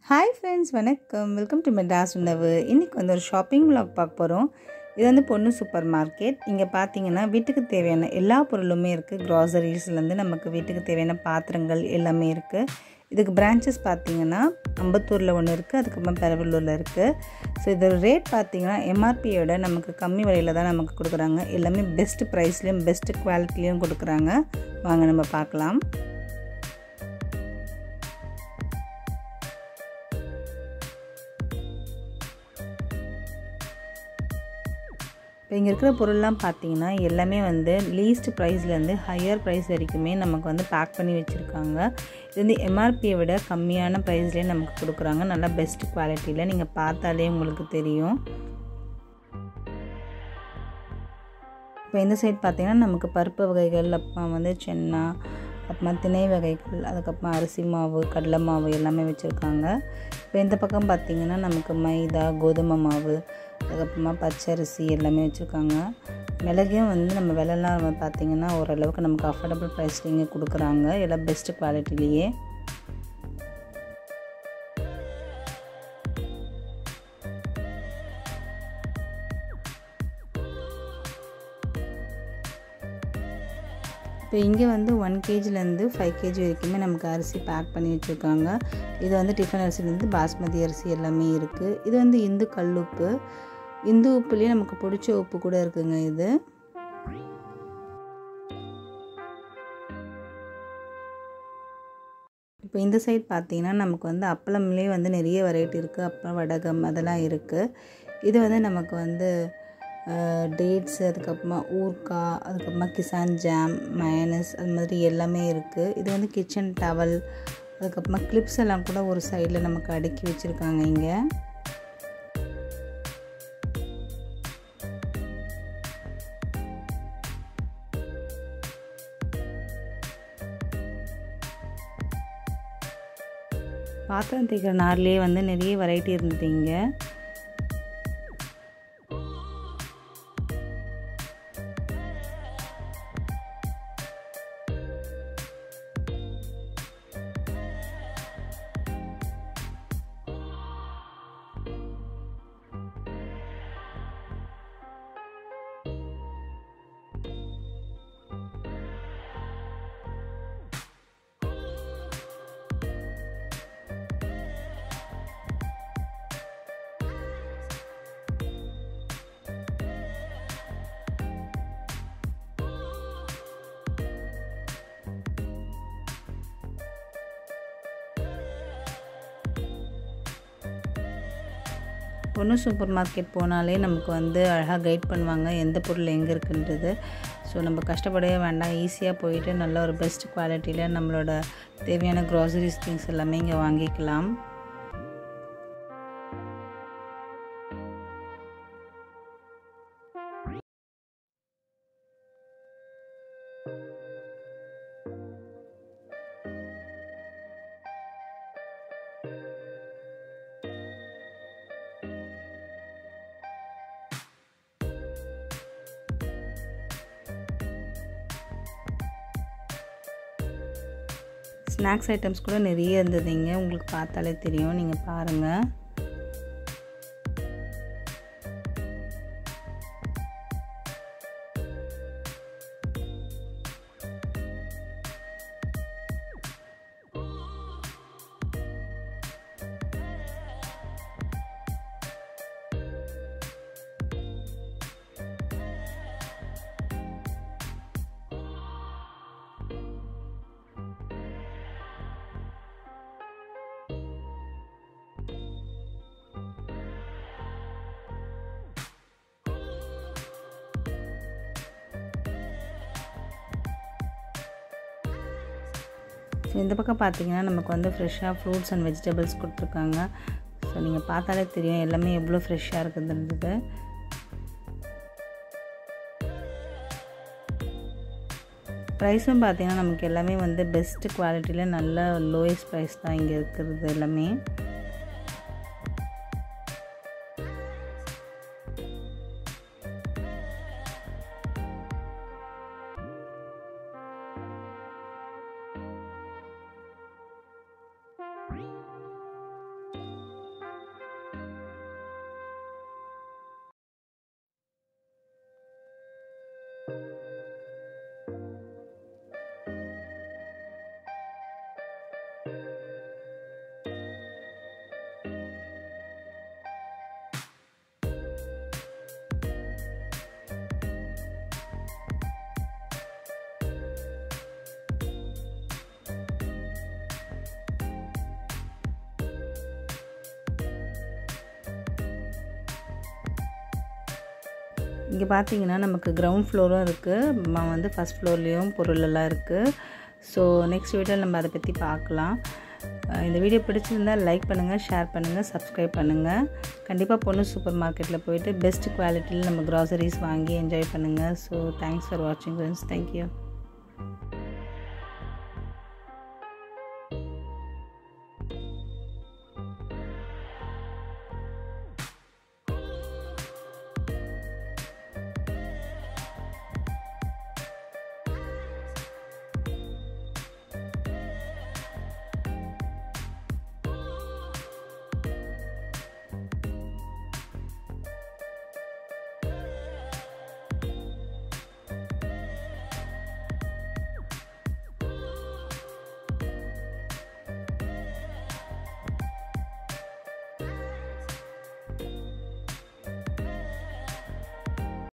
hi friends வணக்கம் welcome to Madras உணவு இன்றைக்கி வந்து ஒரு ஷாப்பிங் vlog பார்க்க போகிறோம் இது வந்து பொண்ணு சூப்பர் மார்க்கெட் இங்கே பார்த்தீங்கன்னா வீட்டுக்கு தேவையான எல்லா பொருளுமே இருக்குது க்ராசரிஸ்லேருந்து நமக்கு வீட்டுக்கு தேவையான பாத்திரங்கள் எல்லாமே இருக்குது இதுக்கு பிரான்ச்சஸ் பார்த்தீங்கன்னா அம்பத்தூரில் ஒன்று இருக்குது அதுக்கப்புறம் பெரவலூரில் இருக்குது ஸோ இது ரேட் பார்த்தீங்கன்னா எம்ஆர்பியோட நமக்கு கம்மி விலையில் தான் நமக்கு கொடுக்குறாங்க எல்லாமே பெஸ்ட் ப்ரைஸ்லேயும் பெஸ்ட் குவாலிட்டிலையும் கொடுக்குறாங்க வாங்க நம்ம பார்க்கலாம் இப்போ இங்கே இருக்கிற பொருள்லாம் பார்த்தீங்கன்னா எல்லாமே வந்து லீஸ்ட் ப்ரைஸ்லேருந்து ஹையர் ப்ரைஸ் வரைக்குமே நமக்கு வந்து பேக் பண்ணி வச்சுருக்காங்க இது வந்து எம்ஆர்பியை விட கம்மியான ப்ரைஸ்லேயே நமக்கு கொடுக்குறாங்க நல்லா பெஸ்ட் குவாலிட்டியில் நீங்கள் பார்த்தாலே உங்களுக்கு தெரியும் இப்போ இந்த சைட் பார்த்தீங்கன்னா நமக்கு பருப்பு வகைகள் அப்புறம் வந்து சென்னா அப்புறமா திணை வகைகள் அதுக்கப்புறமா அரிசி மாவு கடலை மாவு எல்லாமே வச்சுருக்காங்க இப்போ இந்த பக்கம் பார்த்திங்கன்னா நமக்கு மைதா கோதுமை மாவு அதுக்கப்புறமா பச்சரிசி எல்லாமே வச்சுருக்காங்க மிளகையும் வந்து நம்ம விலைலாம் பார்த்திங்கன்னா ஓரளவுக்கு நமக்கு அஃபோர்டபுள் ப்ரைஸ்லேயே கொடுக்குறாங்க எல்லாம் பெஸ்ட் குவாலிட்டிலேயே இப்போ இங்கே வந்து ஒன் கேஜிலேருந்து ஃபைவ் கேஜி வரைக்குமே நமக்கு அரிசி பேக் பண்ணி வச்சுருக்காங்க இது வந்து டிஃபன் அரிசிலேருந்து பாஸ்மதி அரிசி எல்லாமே இருக்குது இது வந்து இந்து கல்லுப்பு இந்து உப்புலேயே நமக்கு பிடிச்ச உப்பு கூட இருக்குங்க இது இப்போ இந்த சைட் பார்த்தீங்கன்னா நமக்கு வந்து அப்பளம்லேயே வந்து நிறைய வெரைட்டி இருக்குது அப்பளம் வடகம் அதெல்லாம் இருக்குது இது வந்து நமக்கு வந்து டேட்ஸ் அதுக்கப்புறமா ஊர்க்கா அதுக்கப்புறமா கிசான் ஜாம் மயனஸ் அது மாதிரி எல்லாமே இருக்குது இது வந்து கிச்சன் டவல் அதுக்கப்புறமா கிளிப்ஸ் எல்லாம் கூட ஒரு சைடில் நமக்கு அடுக்கி வச்சுருக்காங்க இங்கே பாத்திரம் தேய்க்கிற நார்லேயே வந்து நிறைய வெரைட்டி இருந்தது இங்கே பொண்ணு சூப்பர் மார்க்கெட் போனாலே நமக்கு வந்து அழகாக கைட் பண்ணுவாங்க எந்த பொருள் எங்கே இருக்குன்றது ஸோ நம்ம கஷ்டப்படவே வேண்டாம் ஈஸியாக போயிட்டு நல்ல ஒரு பெஸ்ட் குவாலிட்டியில் நம்மளோட தேவையான க்ராசரிஸ் திங்ஸ் எல்லாமே இங்கே வாங்கிக்கலாம் ஸ்நாக்ஸ் ஐட்டம்ஸ் கூட நிறைய இருந்ததுங்க உங்களுக்கு பார்த்தாலே தெரியும் நீங்கள் பாருங்கள் ஸோ இந்த பக்கம் பார்த்தீங்கன்னா நமக்கு வந்து ஃப்ரெஷ்ஷாக ஃப்ரூட்ஸ் அண்ட் வெஜிடபிள்ஸ் கொடுத்துருக்காங்க ஸோ நீங்கள் பார்த்தாலே தெரியும் எல்லாமே எவ்வளோ ஃப்ரெஷ்ஷாக இருக்குதுன்றது ப்ரைஸும் பார்த்தீங்கன்னா நமக்கு எல்லாமே வந்து பெஸ்ட்டு குவாலிட்டியில் நல்ல லோயஸ்ட் ப்ரைஸ் தான் இங்கே இருக்கிறது எல்லாமே இங்கே பார்த்தீங்கன்னா நமக்கு கிரவுண்ட் ஃப்ளோரும் இருக்குது வந்து ஃபஸ்ட் ஃப்ளோர்லேயும் பொருளெல்லாம் இருக்குது ஸோ நெக்ஸ்ட் வீடியோவில் நம்ம அதை பற்றி பார்க்கலாம் இந்த வீடியோ பிடிச்சிருந்தால் லைக் பண்ணுங்கள் ஷேர் பண்ணுங்கள் சப்ஸ்கிரைப் பண்ணுங்கள் கண்டிப்பாக பொண்ணு சூப்பர் மார்க்கெட்டில் போயிட்டு பெஸ்ட் குவாலிட்டியில் நம்ம க்ராசரிஸ் வாங்கி என்ஜாய் பண்ணுங்கள் ஸோ தேங்க்ஸ் ஃபார் வாட்சிங் ஃப்ரெண்ட்ஸ் தேங்க்யூ